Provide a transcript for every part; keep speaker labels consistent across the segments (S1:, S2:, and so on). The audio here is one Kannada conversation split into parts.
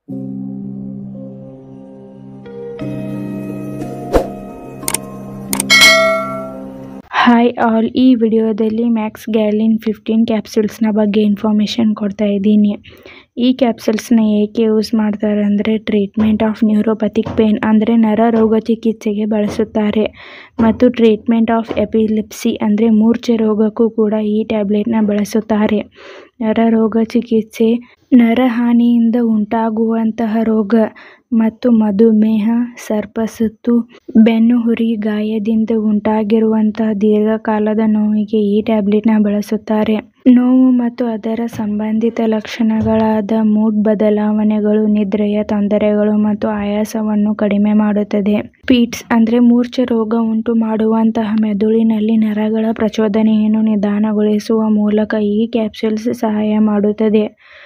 S1: ಹಾಯ್ ಆಲ್ ಈ ವಿಡಿಯೋದಲ್ಲಿ ಮ್ಯಾಕ್ಸ್ ಗ್ಯಾಲಿನ್ ಫಿಫ್ಟೀನ್ ಕ್ಯಾಪ್ಸೂಲ್ಸ್ನ ಬಗ್ಗೆ ಇನ್ಫಾರ್ಮೇಷನ್ ಕೊಡ್ತಾ ಇದ್ದೀನಿ ಈ ಕ್ಯಾಪ್ಸೂಲ್ಸ್ನ ಏಕೆ ಯೂಸ್ ಮಾಡ್ತಾರೆ ಅಂದರೆ ಟ್ರೀಟ್ಮೆಂಟ್ ಆಫ್ ನ್ಯೂರೋಪತಿಕ್ ಪೇನ್ ಅಂದರೆ ನರರೋಗ ಚಿಕಿತ್ಸೆಗೆ ಬಳಸುತ್ತಾರೆ ಮತ್ತು ಟ್ರೀಟ್ಮೆಂಟ್ ಆಫ್ ಎಪಿಲಿಪ್ಸಿ ಅಂದರೆ ಮೂರ್ಛೆ ರೋಗಕ್ಕೂ ಕೂಡ ಈ ಟ್ಯಾಬ್ಲೆಟ್ನ ಬಳಸುತ್ತಾರೆ ನರರೋಗ ಚಿಕಿತ್ಸೆ ನರಹಾನಿಯಿಂದ ಉಂಟಾಗುವಂತಹ ರೋಗ ಮತ್ತು ಮಧುಮೇಹ ಸರ್ಪಸುತ್ತು ಬೆನ್ನುಹುರಿ ಗಾಯದಿಂದ ಉಂಟಾಗಿರುವಂತಹ ದೀರ್ಘಕಾಲದ ನೋವಿಗೆ ಈ ಟ್ಯಾಬ್ಲೆಟ್ನ ಬಳಸುತ್ತಾರೆ ನೋವು ಮತ್ತು ಅದರ ಸಂಬಂಧಿತ ಲಕ್ಷಣಗಳಾದ ಮೂಡ್ ಬದಲಾವಣೆಗಳು ನಿದ್ರೆಯ ತೊಂದರೆಗಳು ಮತ್ತು ಆಯಾಸವನ್ನು ಕಡಿಮೆ ಮಾಡುತ್ತದೆ ಪೀಟ್ಸ್ ಅಂದರೆ ಮೂರ್ಛೆ ರೋಗ ಉಂಟು ಮಾಡುವಂತಹ ಮೆದುಳಿನಲ್ಲಿ ನರಗಳ ಪ್ರಚೋದನೆಯನ್ನು ನಿಧಾನಗೊಳಿಸುವ ಮೂಲಕ ಈ ಕ್ಯಾಪ್ಸೂಲ್ಸ್ ಸಹಾಯ ಮಾಡುತ್ತದೆ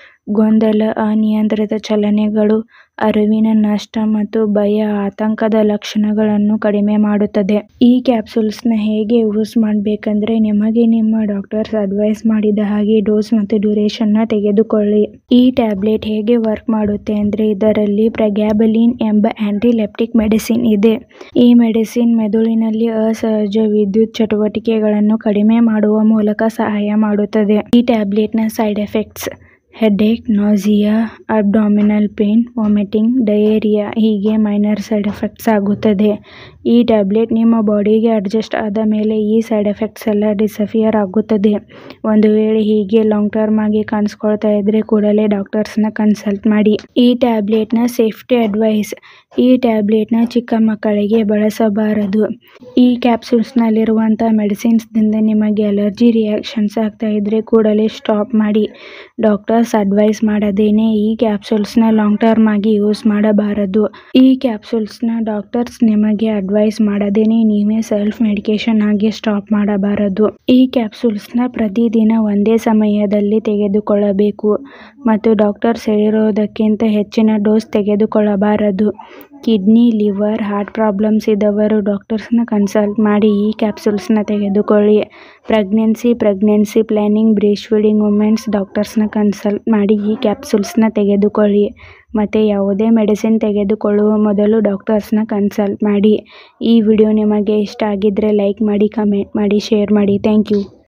S1: ಗೊಂದಲ ಅನಿಯಂತ್ರಿತ ಚಲನೆಗಳು ಅರಿವಿನ ನಷ್ಟ ಮತ್ತು ಭಯ ಆತಂಕದ ಲಕ್ಷಣಗಳನ್ನು ಕಡಿಮೆ ಮಾಡುತ್ತದೆ ಈ ಕ್ಯಾಪ್ಸೂಲ್ಸ್ನ ಹೇಗೆ ಯೂಸ್ ಮಾಡಬೇಕಂದ್ರೆ ನಿಮಗೆ ನಿಮ್ಮ ಡಾಕ್ಟರ್ಸ್ ಅಡ್ವೈಸ್ ಮಾಡಿದ ಹಾಗೆ ಡೋಸ್ ಮತ್ತು ಡ್ಯೂರೇಷನ್ನ ತೆಗೆದುಕೊಳ್ಳಿ ಈ ಟ್ಯಾಬ್ಲೆಟ್ ಹೇಗೆ ವರ್ಕ್ ಮಾಡುತ್ತೆ ಅಂದರೆ ಇದರಲ್ಲಿ ಪ್ರಗ್ಯಾಬಲಿನ್ ಎಂಬ ಆಂಟಿಲೆಪ್ಟಿಕ್ ಮೆಡಿಸಿನ್ ಇದೆ ಈ ಮೆಡಿಸಿನ್ ಮೆದುಳಿನಲ್ಲಿ ಅಸಹಜ ವಿದ್ಯುತ್ ಚಟುವಟಿಕೆಗಳನ್ನು ಕಡಿಮೆ ಮಾಡುವ ಮೂಲಕ ಸಹಾಯ ಮಾಡುತ್ತದೆ ಈ ಟ್ಯಾಬ್ಲೆಟ್ನ side effects headache nausea abdominal pain vomiting diarrhoea ಹೀಗೆ ಮೈನರ್ ಸೈಡ್ ಎಫೆಕ್ಟ್ಸ್ ಆಗುತ್ತದೆ ಈ ಟ್ಯಾಬ್ಲೆಟ್ ನಿಮ್ಮ ಬಾಡಿಗೆ ಅಡ್ಜಸ್ಟ್ ಆದ ಮೇಲೆ ಈ ಸೈಡ್ ಎಫೆಕ್ಟ್ಸ್ ಎಲ್ಲ ಡಿಸಫಿಯರ್ ಆಗುತ್ತದೆ ಒಂದು ವೇಳೆ ಹೀಗೆ ಲಾಂಗ್ ಟರ್ಮ್ ಆಗಿ ಕಾಣಿಸ್ಕೊಳ್ತಾ ಇದ್ರೆ ಕೂಡಲೇ ಡಾಕ್ಟರ್ಸ್ನ ಕನ್ಸಲ್ಟ್ ಮಾಡಿ ಈ ಟ್ಯಾಬ್ಲೆಟ್ನ ಸೇಫ್ಟಿ ಅಡ್ವೈಸ್ ಈ ಟ್ಯಾಬ್ಲೆಟ್ನ ಚಿಕ್ಕ ಮಕ್ಕಳಿಗೆ ಬಳಸಬಾರದು ಈ ಕ್ಯಾಪ್ಸೂಲ್ಸ್ನಲ್ಲಿರುವಂಥ ಮೆಡಿಸಿನ್ಸ್ದಿಂದ ನಿಮಗೆ ಅಲರ್ಜಿ ರಿಯಾಕ್ಷನ್ಸ್ ಆಗ್ತಾ ಇದ್ರೆ ಕೂಡಲೇ ಸ್ಟಾಪ್ ಮಾಡಿ ಡಾಕ್ಟರ್ಸ್ ಅಡ್ವೈಸ್ ಮಾಡದೇನೆ ಈ ಕ್ಯಾಪ್ಸೂಲ್ಸ್ನ ಲಾಂಗ್ ಟರ್ಮ್ ಆಗಿ ಯೂಸ್ ಮಾಡಬಾರದು ಈ ಕ್ಯಾಪ್ಸೂಲ್ಸ್ನ ಡಾಕ್ಟರ್ಸ್ ನಿಮಗೆ ಅಡ್ವೈಸ್ ಮಾಡದೇನೆ ನೀವೇ ಸೆಲ್ಫ್ ಮೆಡಿಕೇಶನ್ ಆಗಿ ಸ್ಟಾಪ್ ಮಾಡಬಾರದು ಈ ಕ್ಯಾಪ್ಸೂಲ್ಸ್ನ ಪ್ರತಿದಿನ ಒಂದೇ ಸಮಯದಲ್ಲಿ ತೆಗೆದುಕೊಳ್ಳಬೇಕು ಮತ್ತು ಡಾಕ್ಟರ್ಸ್ ಹೇಳಿರೋದಕ್ಕಿಂತ ಹೆಚ್ಚಿನ ಡೋಸ್ ತೆಗೆದುಕೊಳ್ಳಬಾರದು ಕಿಡ್ನಿ ಲಿವರ್ ಹಾರ್ಟ್ ಪ್ರಾಬ್ಲಮ್ಸ್ ಇದ್ದವರು ಡಾಕ್ಟರ್ಸ್ನ ಕನ್ಸಲ್ಟ್ ಮಾಡಿ ಈ ಕ್ಯಾಪ್ಸೂಲ್ಸ್ನ ತೆಗೆದುಕೊಳ್ಳಿ pregnancy pregnancy planning breastfeeding women's ಡಾಕ್ಟರ್ಸ್ನ ಕನ್ಸಲ್ಟ್ ಮಾಡಿ ಈ ಕ್ಯಾಪ್ಸೂಲ್ಸ್ನ ತೆಗೆದುಕೊಳ್ಳಿ ಮತ್ತು ಯಾವುದೇ ಮೆಡಿಸಿನ್ ತೆಗೆದುಕೊಳ್ಳುವ ಮೊದಲು ಡಾಕ್ಟರ್ಸ್ನ ಕನ್ಸಲ್ಟ್ ಮಾಡಿ ಈ ವಿಡಿಯೋ ನಿಮಗೆ ಇಷ್ಟ ಆಗಿದ್ದರೆ ಲೈಕ್ ಮಾಡಿ ಕಮೆಂಟ್ ಮಾಡಿ ಶೇರ್ ಮಾಡಿ ಥ್ಯಾಂಕ್ ಯು